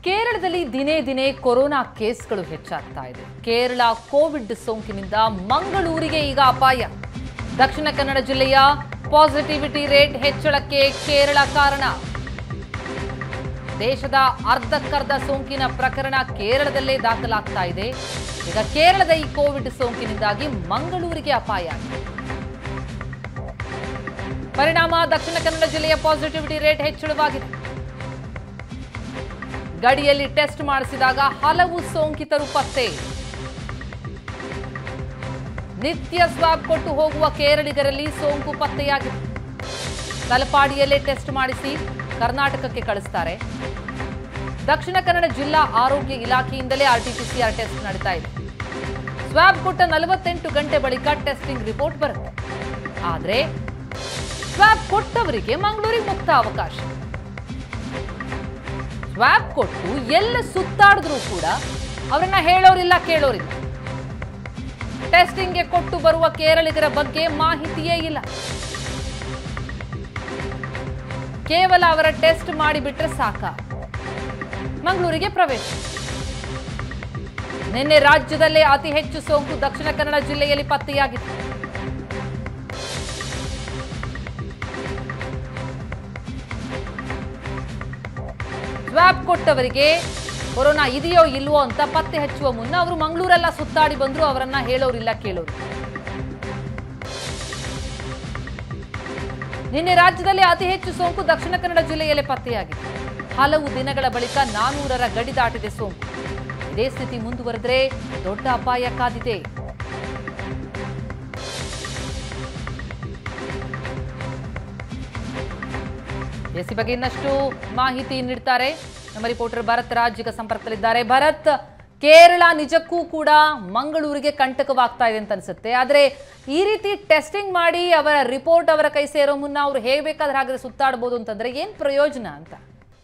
ಕೇರಳದಲ್ಲಿ ದಿನೇ ದಿನೇ ಕೊರೋನಾ ಕೇಸ್ಗಳು ಹೆಚ್ಚಾಗ್ತಾ ಇದೆ ಕೇರಳ ಕೋವಿಡ್ ಸೋಂಕಿನಿಂದ ಮಂಗಳೂರಿಗೆ ಈಗ ಅಪಾಯ ದಕ್ಷಿಣ ಕನ್ನಡ ಜಿಲ್ಲೆಯ ಪಾಸಿಟಿವಿಟಿ ರೇಟ್ ಹೆಚ್ಚಳಕ್ಕೆ ಕೇರಳ ಕಾರಣ ದೇಶದ ಅರ್ಧಕ್ಕರ್ಧ ಸೋಂಕಿನ ಪ್ರಕರಣ ಕೇರಳದಲ್ಲೇ ದಾಖಲಾಗ್ತಾ ಇದೆ ಈಗ ಕೇರಳದ ಈ ಕೋವಿಡ್ ಸೋಂಕಿನಿಂದಾಗಿ ಮಂಗಳೂರಿಗೆ ಅಪಾಯ ಆಗಿದೆ ಪರಿಣಾಮ ದಕ್ಷಿಣ ಕನ್ನಡ ಜಿಲ್ಲೆಯ ಪಾಸಿಟಿವಿಟಿ ರೇಟ್ ಹೆಚ್ಚಳವಾಗಿದೆ ಗಡಿಯಲ್ಲಿ ಟೆಸ್ಟ್ ಮಾಡಿಸಿದಾಗ ಹಲವು ಸೋಂಕಿತರು ಪತ್ತೆ ನಿತ್ಯ ಸ್ವಾಬ್ ಕೊಟ್ಟು ಹೋಗುವ ಕೇರಳಿಗರಲ್ಲಿ ಸೋಂಕು ಪತ್ತೆಯಾಗಿದೆ ತಲಪಾಡಿಯಲ್ಲೇ ಟೆಸ್ಟ್ ಮಾಡಿಸಿ ಕರ್ನಾಟಕಕ್ಕೆ ಕಳಿಸ್ತಾರೆ ದಕ್ಷಿಣ ಕನ್ನಡ ಜಿಲ್ಲಾ ಆರೋಗ್ಯ ಇಲಾಖೆಯಿಂದಲೇ ಆರ್ಟಿಪಿಸಿಆರ್ ಟೆಸ್ಟ್ ನಡೀತಾ ಇದೆ ಸ್ವಾಬ್ ಕೊಟ್ಟ ನಲವತ್ತೆಂಟು ಗಂಟೆ ಬಳಿಕ ಟೆಸ್ಟಿಂಗ್ ರಿಪೋರ್ಟ್ ಬರುತ್ತೆ ಆದರೆ ಸ್ವಾಬ್ ಕೊಟ್ಟವರಿಗೆ ಮಂಗಳೂರಿಗೆ ಮುಕ್ತ ಅವಕಾಶ ಸ್ವಾಬ್ ಕೊಟ್ಟು ಎಲ್ಲ ಸುತ್ತಾಡಿದ್ರು ಕೂಡ ಅವರನ್ನ ಹೇಳೋರಿಲ್ಲ ಕೇಳೋರಿಲ್ಲ ಟೆಸ್ಟಿಂಗ್ಗೆ ಕೊಟ್ಟು ಬರುವ ಕೇರಳಿಗರ ಬಗ್ಗೆ ಮಾಹಿತಿಯೇ ಇಲ್ಲ ಕೇವಲ ಅವರ ಟೆಸ್ಟ್ ಮಾಡಿಬಿಟ್ರೆ ಸಾಕ ಮಂಗಳೂರಿಗೆ ಪ್ರವೇಶ ನಿನ್ನೆ ರಾಜ್ಯದಲ್ಲೇ ಅತಿ ಹೆಚ್ಚು ಸೋಂಕು ದಕ್ಷಿಣ ಕನ್ನಡ ಜಿಲ್ಲೆಯಲ್ಲಿ ಪತ್ತೆಯಾಗಿದೆ ಸ್ವಾಬ್ ಕೊಟ್ಟವರಿಗೆ ಕೊರೋನಾ ಇದೆಯೋ ಇಲ್ವೋ ಅಂತ ಪತ್ತೆ ಹಚ್ಚುವ ಮುನ್ನ ಅವರು ಮಂಗಳೂರೆಲ್ಲ ಸುತ್ತಾಡಿ ಬಂದ್ರು ಅವರನ್ನ ಹೇಳೋರಿಲ್ಲ ಕೇಳೋರು ನಿನ್ನೆ ರಾಜ್ಯದಲ್ಲಿ ಅತಿ ಹೆಚ್ಚು ಸೋಂಕು ದಕ್ಷಿಣ ಕನ್ನಡ ಜಿಲ್ಲೆಯಲ್ಲೇ ಪತ್ತೆಯಾಗಿದೆ ಹಲವು ದಿನಗಳ ಬಳಿಕ ನಾನೂರರ ಗಡಿ ದಾಟಿದೆ ಸೋಂಕು ಇದೇ ಸ್ಥಿತಿ ಮುಂದುವರೆದ್ರೆ ದೊಡ್ಡ ಅಪಾಯ ಕಾದಿದೆ ಎಸ್ ಈ ಬಗ್ಗೆ ಇನ್ನಷ್ಟು ಮಾಹಿತಿ ನೀಡ್ತಾರೆ ನಮ್ಮ ರಿಪೋರ್ಟರ್ ಭರತ್ ರಾಜ್ ಈಗ ಸಂಪರ್ಕದಲ್ಲಿದ್ದಾರೆ ಭರತ್ ಕೇರಳ ನಿಜಕ್ಕೂ ಕೂಡ ಮಂಗಳೂರಿಗೆ ಕಂಟಕವಾಗ್ತಾ ಇದೆ ಅಂತ ಅನ್ಸುತ್ತೆ ಆದ್ರೆ ಈ ರೀತಿ ಟೆಸ್ಟಿಂಗ್ ಮಾಡಿ ಅವರ ರಿಪೋರ್ಟ್ ಅವರ ಕೈ ಸೇರೋ ಮುನ್ನ ಅವ್ರು ಹೇಗ್ ಬೇಕಾದ್ರೆ ಹಾಗಾದ್ರೆ ಸುತ್ತಾಡ್ಬೋದು ಅಂತಂದ್ರೆ ಏನ್ ಪ್ರಯೋಜನ ಅಂತ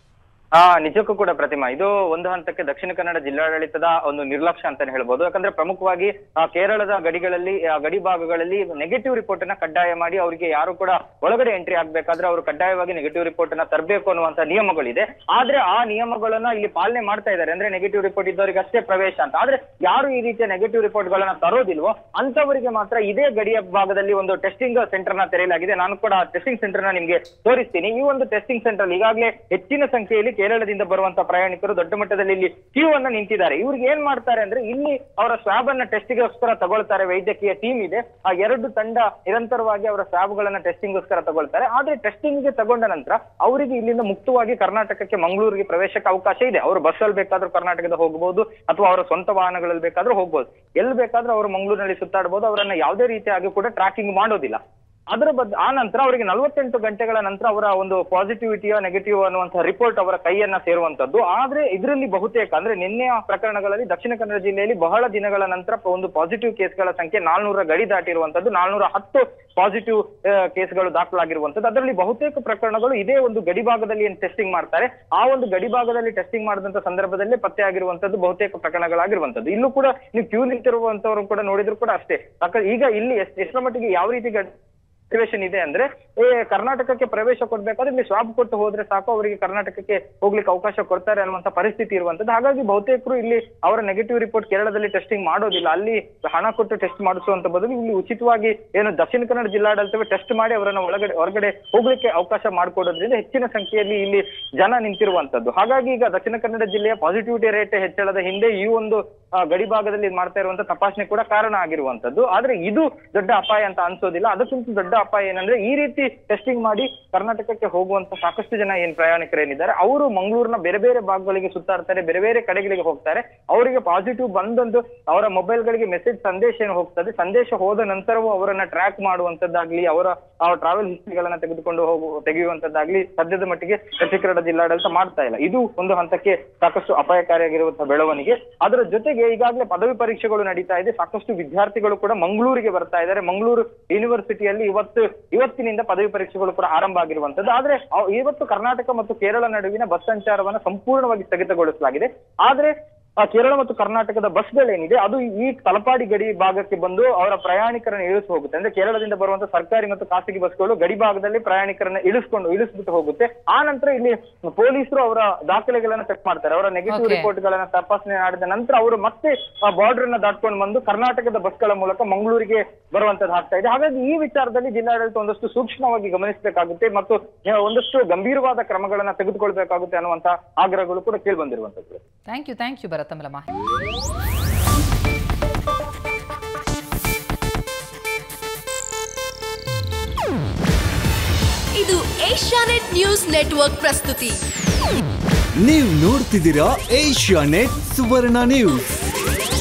ಹಾ ನಿಜಕ್ಕೂ ಕೂಡ ಪ್ರತಿಮಾ ಇದು ಒಂದು ಹಂತಕ್ಕೆ ದಕ್ಷಿಣ ಕನ್ನಡ ಜಿಲ್ಲಾಡಳಿತದ ಒಂದು ನಿರ್ಲಕ್ಷ್ಯ ಅಂತಾನೆ ಹೇಳ್ಬೋದು ಯಾಕಂದ್ರೆ ಪ್ರಮುಖವಾಗಿ ಆ, ಕೇರಳದ ಗಡಿಗಳಲ್ಲಿ ಆ, ಗಡಿ ಭಾಗಗಳಲ್ಲಿ ನೆಗೆಟಿವ್ ರಿಪೋರ್ಟ್ ಅನ್ನ ಕಡ್ಡಾಯ ಮಾಡಿ ಅವರಿಗೆ ಯಾರು ಕೂಡ ಒಳಗಡೆ ಎಂಟ್ರಿ ಆಗ್ಬೇಕಾದ್ರೆ ಅವರು ಕಡ್ಡಾಯವಾಗಿ ನೆಗೆಟಿವ್ ರಿಪೋರ್ಟ್ ಅನ್ನ ತರಬೇಕು ಅನ್ನುವಂತ ನಿಯಮಗಳಿದೆ ಆದ್ರೆ ಆ ನಿಯಮಗಳನ್ನ ಇಲ್ಲಿ ಪಾಲನೆ ಮಾಡ್ತಾ ಇದ್ದಾರೆ ಅಂದ್ರೆ ನೆಗೆಟಿವ್ ರಿಪೋರ್ಟ್ ಇದ್ದವರಿಗೆ ಅಷ್ಟೇ ಪ್ರವೇಶ ಅಂತ ಆದ್ರೆ ಯಾರು ಈ ರೀತಿಯ ನೆಗೆಟಿವ್ ರಿಪೋರ್ಟ್ ಗಳನ್ನ ತರೋದಿಲ್ವೋ ಅಂತವರಿಗೆ ಮಾತ್ರ ಇದೇ ಗಡಿಯ ಭಾಗದಲ್ಲಿ ಒಂದು ಟೆಸ್ಟಿಂಗ್ ಸೆಂಟರ್ ನ ತೆರೆಯಲಾಗಿದೆ ನಾನು ಕೂಡ ಟೆಸ್ಟಿಂಗ್ ಸೆಂಟರ್ ನ ನಿಮ್ಗೆ ತೋರಿಸ್ತೀನಿ ಈ ಒಂದು ಟೆಸ್ಟಿಂಗ್ ಸೆಂಟರ್ ಈಗಾಗಲೇ ಹೆಚ್ಚಿನ ಸಂಖ್ಯೆಯಲ್ಲಿ ಕೇರಳದಿಂದ ಬರುವಂತ ಪ್ರಯಾಣಿಕರು ದೊಡ್ಡ ಮಟ್ಟದಲ್ಲಿ ಇಲ್ಲಿ ಕ್ಯೂ ಅನ್ನ ನಿಂತಿದ್ದಾರೆ ಇವ್ರಿಗೆ ಏನ್ ಮಾಡ್ತಾರೆ ಅಂದ್ರೆ ಇಲ್ಲಿ ಅವರ ಸ್ವಾಬ್ ಅನ್ನ ಟೆಸ್ಟಿಗೋಸ್ಕರ ತಗೊಳ್ತಾರೆ ವೈದ್ಯಕೀಯ ಟೀಮ್ ಇದೆ ಆ ಎರಡು ತಂಡ ನಿರಂತರವಾಗಿ ಅವರ ಸ್ವಾಬ್ ಗಳನ್ನ ಟೆಸ್ಟಿಂಗ್ ಗೋಸ್ಕರ ತಗೊಳ್ತಾರೆ ಆದ್ರೆ ಟೆಸ್ಟಿಂಗ್ ಗೆ ತಗೊಂಡ ನಂತರ ಅವರಿಗೆ ಇಲ್ಲಿಂದ ಮುಕ್ತವಾಗಿ ಕರ್ನಾಟಕಕ್ಕೆ ಮಂಗಳೂರಿಗೆ ಪ್ರವೇಶಕ್ಕೆ ಅವಕಾಶ ಇದೆ ಅವರು ಬಸ್ ಅಲ್ಲಿ ಬೇಕಾದ್ರೂ ಕರ್ನಾಟಕದ ಹೋಗಬಹುದು ಅಥವಾ ಅವರ ಸ್ವಂತ ವಾಹನಗಳಲ್ಲಿ ಬೇಕಾದ್ರೂ ಹೋಗ್ಬೋದು ಎಲ್ಲಿ ಬೇಕಾದ್ರೂ ಅವರು ಮಂಗಳೂರಿನಲ್ಲಿ ಸುತ್ತಾಡಬಹುದು ಅವರನ್ನ ಯಾವುದೇ ರೀತಿಯಾಗಿ ಕೂಡ ಟ್ರ್ಯಾಕಿಂಗ್ ಮಾಡೋದಿಲ್ಲ ಅದರ ಬದ್ ಆ ನಂತರ ಅವರಿಗೆ ನಲವತ್ತೆಂಟು ಗಂಟೆಗಳ ನಂತರ ಅವರ ಒಂದು ಪಾಸಿಟಿವಿಟಿಯ ನೆಗೆಟಿವ್ ಅನ್ನುವಂತಹ ರಿಪೋರ್ಟ್ ಅವರ ಕೈಯನ್ನ ಸೇರುವಂತದ್ದು ಆದ್ರೆ ಇದರಲ್ಲಿ ಬಹುತೇಕ ಅಂದ್ರೆ ನಿನ್ನೆಯ ಪ್ರಕರಣಗಳಲ್ಲಿ ದಕ್ಷಿಣ ಕನ್ನಡ ಜಿಲ್ಲೆಯಲ್ಲಿ ಬಹಳ ದಿನಗಳ ನಂತರ ಒಂದು ಪಾಸಿಟಿವ್ ಕೇಸ್ಗಳ ಸಂಖ್ಯೆ ನಾಲ್ನೂರ ಗಡಿ ದಾಟಿರುವಂತದ್ದು ನಾಲ್ನೂರ ಹತ್ತು ಪಾಸಿಟಿವ್ ಕೇಸ್ಗಳು ದಾಖಲಾಗಿರುವಂತದ್ದು ಅದರಲ್ಲಿ ಬಹುತೇಕ ಪ್ರಕರಣಗಳು ಇದೇ ಒಂದು ಗಡಿ ಭಾಗದಲ್ಲಿ ಏನ್ ಟೆಸ್ಟಿಂಗ್ ಮಾಡ್ತಾರೆ ಆ ಒಂದು ಗಡಿ ಭಾಗದಲ್ಲಿ ಟೆಸ್ಟಿಂಗ್ ಮಾಡಿದಂತ ಸಂದರ್ಭದಲ್ಲೇ ಪತ್ತೆ ಆಗಿರುವಂತದ್ದು ಬಹುತೇಕ ಪ್ರಕರಣಗಳಾಗಿರುವಂತದ್ದು ಇಲ್ಲೂ ಕೂಡ ನೀವು ಕ್ಯೂ ನಿಂತಿರುವಂತವರು ಕೂಡ ನೋಡಿದ್ರು ಕೂಡ ಅಷ್ಟೇ ಯಾಕಂದ್ರೆ ಈಗ ಇಲ್ಲಿ ಎಷ್ಟ್- ಎಷ್ಟರ ಮಟ್ಟಿಗೆ ಯಾವ ರೀತಿ ಗಡಿ ಸಿಚುವೇಶನ್ ಇದೆ ಅಂದ್ರೆ ಏ ಕರ್ನಾಟಕಕ್ಕೆ ಪ್ರವೇಶ ಕೊಡ್ಬೇಕಾದ್ರೆ ಇಲ್ಲಿ ಸ್ವಾಬ್ ಕೊಟ್ಟು ಹೋದ್ರೆ ಸಾಕು ಅವರಿಗೆ ಕರ್ನಾಟಕಕ್ಕೆ ಹೋಗ್ಲಿಕ್ಕೆ ಅವಕಾಶ ಕೊಡ್ತಾರೆ ಅನ್ನುವಂತ ಪರಿಸ್ಥಿತಿ ಇರುವಂತದ್ದು ಹಾಗಾಗಿ ಬಹುತೇಕರು ಇಲ್ಲಿ ಅವರ ನೆಗೆಟಿವ್ ರಿಪೋರ್ಟ್ ಕೇರಳದಲ್ಲಿ ಟೆಸ್ಟಿಂಗ್ ಮಾಡೋದಿಲ್ಲ ಅಲ್ಲಿ ಹಣ ಕೊಟ್ಟು ಟೆಸ್ಟ್ ಮಾಡಿಸುವಂತ ಬದಲು ಇಲ್ಲಿ ಉಚಿತವಾಗಿ ಏನು ದಕ್ಷಿಣ ಕನ್ನಡ ಜಿಲ್ಲಾಡಳಿತವೇ ಟೆಸ್ಟ್ ಮಾಡಿ ಅವರನ್ನ ಒಳಗಡೆ ಹೊರಗಡೆ ಹೋಗ್ಲಿಕ್ಕೆ ಅವಕಾಶ ಮಾಡಿಕೊಡೋದ್ರಿಂದ ಹೆಚ್ಚಿನ ಸಂಖ್ಯೆಯಲ್ಲಿ ಇಲ್ಲಿ ಜನ ನಿಂತಿರುವಂತದ್ದು ಹಾಗಾಗಿ ಈಗ ದಕ್ಷಿಣ ಕನ್ನಡ ಜಿಲ್ಲೆಯ ಪಾಸಿಟಿವಿಟಿ ರೇಟ್ ಹೆಚ್ಚಳದ ಹಿಂದೆ ಈ ಒಂದು ಆ, ಗಡಿ ಭಾಗದಲ್ಲಿ ಮಾಡ್ತಾ ಇರುವಂತ ತಪಾಸಣೆ ಕೂಡ ಕಾರಣ ಆಗಿರುವಂತದ್ದು ಆದ್ರೆ ಇದು ದೊಡ್ಡ ಅಪಾಯ ಅಂತ ಅನ್ಸೋದಿಲ್ಲ ಅದಕ್ಕಿಂತ ದೊಡ್ಡ ಅಪಾಯ ಏನಂದ್ರೆ ಈ ರೀತಿ ಟೆಸ್ಟಿಂಗ್ ಮಾಡಿ ಕರ್ನಾಟಕಕ್ಕೆ ಹೋಗುವಂತ ಸಾಕಷ್ಟು ಜನ ಏನ್ ಪ್ರಯಾಣಿಕರು ಏನಿದ್ದಾರೆ ಅವರು ಮಂಗಳೂರಿನ ಬೇರೆ ಬೇರೆ ಭಾಗಗಳಿಗೆ ಸುತ್ತಾಡ್ತಾರೆ ಬೇರೆ ಬೇರೆ ಕಡೆಗಳಿಗೆ ಹೋಗ್ತಾರೆ ಅವರಿಗೆ ಪಾಸಿಟಿವ್ ಬಂದೊಂದು ಅವರ ಮೊಬೈಲ್ಗಳಿಗೆ ಮೆಸೇಜ್ ಸಂದೇಶ ಏನು ಹೋಗ್ತದೆ ಸಂದೇಶ ಹೋದ ನಂತರವೂ ಅವರನ್ನ ಟ್ರ್ಯಾಕ್ ಮಾಡುವಂತದ್ದಾಗ್ಲಿ ಅವರ ಟ್ರಾವೆಲ್ ಹಿಸ್ಟ್ರಿಗಳನ್ನ ತೆಗೆದುಕೊಂಡು ಹೋಗು ತೆಗೆಯುವಂತದ್ದಾಗ್ಲಿ ಸದ್ಯದ ಮಟ್ಟಿಗೆ ದಕ್ಷಿಣ ಕನ್ನಡ ಜಿಲ್ಲಾಡಳಿತ ಮಾಡ್ತಾ ಇಲ್ಲ ಇದು ಒಂದು ಹಂತಕ್ಕೆ ಸಾಕಷ್ಟು ಅಪಾಯಕಾರಿಯಾಗಿರುವಂತಹ ಬೆಳವಣಿಗೆ ಅದರ ಜೊತೆಗೆ ಈಗಾಗಲೇ ಪದವಿ ಪರೀಕ್ಷೆಗಳು ನಡೀತಾ ಇದೆ ಸಾಕಷ್ಟು ವಿದ್ಯಾರ್ಥಿಗಳು ಕೂಡ ಮಂಗಳೂರಿಗೆ ಬರ್ತಾ ಇದ್ದಾರೆ ಮಂಗಳೂರು ಯೂನಿವರ್ಸಿಟಿಯಲ್ಲಿ ಇವತ್ತು ಇವತ್ತಿನಿಂದ ಪದವಿ ಪರೀಕ್ಷೆಗಳು ಕೂಡ ಆರಂಭ ಆಗಿರುವಂತದ್ದು ಆದ್ರೆ ಅವ್- ಇವತ್ತು ಕರ್ನಾಟಕ ಮತ್ತು ಕೇರಳ ನಡುವಿನ ಬಸ್ ಸಂಚಾರವನ್ನ ಸಂಪೂರ್ಣವಾಗಿ ಸ್ಥಗಿತಗೊಳಿಸಲಾಗಿದೆ ಆದ್ರೆ ಆ ಕೇರಳ ಮತ್ತು ಕರ್ನಾಟಕದ ಬಸ್ಗಳೇನಿದೆ ಅದು ಈ ತಲಪಾಡಿ ಗಡಿ ಭಾಗಕ್ಕೆ ಬಂದು ಅವರ ಪ್ರಯಾಣಿಕರನ್ನ ಇಳಿಸಿ ಹೋಗುತ್ತೆ ಅಂದ್ರೆ ಕೇರಳದಿಂದ ಬರುವಂತ ಸರ್ಕಾರಿ ಮತ್ತು ಖಾಸಗಿ ಬಸ್ಗಳು ಗಡಿ ಭಾಗದಲ್ಲಿ ಪ್ರಯಾಣಿಕರನ್ನ ಇಳಿಸ್ಕೊಂಡು ಇಳಿಸ್ಬಿಟ್ಟು ಹೋಗುತ್ತೆ ಆ ನಂತರ ಇಲ್ಲಿ ಪೊಲೀಸರು ಅವರ ದಾಖಲೆಗಳನ್ನ ಚೆಕ್ ಮಾಡ್ತಾರೆ ಅವರ ನೆಗೆಟಿವ್ Okay. ರಿಪೋರ್ಟ್ ಗಳನ್ನ ತಪಾಸಣೆ ಮಾಡಿದ ನಂತರ ಅವರು ಮತ್ತೆ ಬಾರ್ಡರ್ ಅನ್ನ ದಾಟ್ಕೊಂಡು ಬಂದು ಕರ್ನಾಟಕದ ಬಸ್ಗಳ ಮೂಲಕ ಮಂಗಳೂರಿಗೆ ಬರುವಂತದ್ದು ಆಗ್ತಾ ಇದೆ ಹಾಗಾಗಿ ಈ ವಿಚಾರದಲ್ಲಿ ಜಿಲ್ಲಾಡಳಿತ ಒಂದಷ್ಟು ಸೂಕ್ಷ್ಮವಾಗಿ ಗಮನಿಸಬೇಕಾಗುತ್ತೆ ಮತ್ತು ಆ, ಒಂದಷ್ಟು ಗಂಭೀರವಾದ ಕ್ರಮಗಳನ್ನ ತೆಗೆದುಕೊಳ್ಬೇಕಾಗುತ್ತೆ ಅನ್ನುವಂತ ಆಗ್ರಹಗಳು ಕೂಡ ಕೇಳಿ ಬಂದಿರುವಂತದ್ದು thank you thank you Bharat ತಮ್ಮೆಲ್ಲ ಮಾಹಿತಿ ಇದು ಏಷ್ಯಾನೆಟ್ ನ್ಯೂಸ್ ನೆಟ್ವರ್ಕ್ ಪ್ರಸ್ತುತಿ ನೀವು ನೋಡ್ತಿದ್ದೀರಾ ಏಷ್ಯಾ ನೆಟ್ ಸುವರ್ಣ ನ್ಯೂಸ್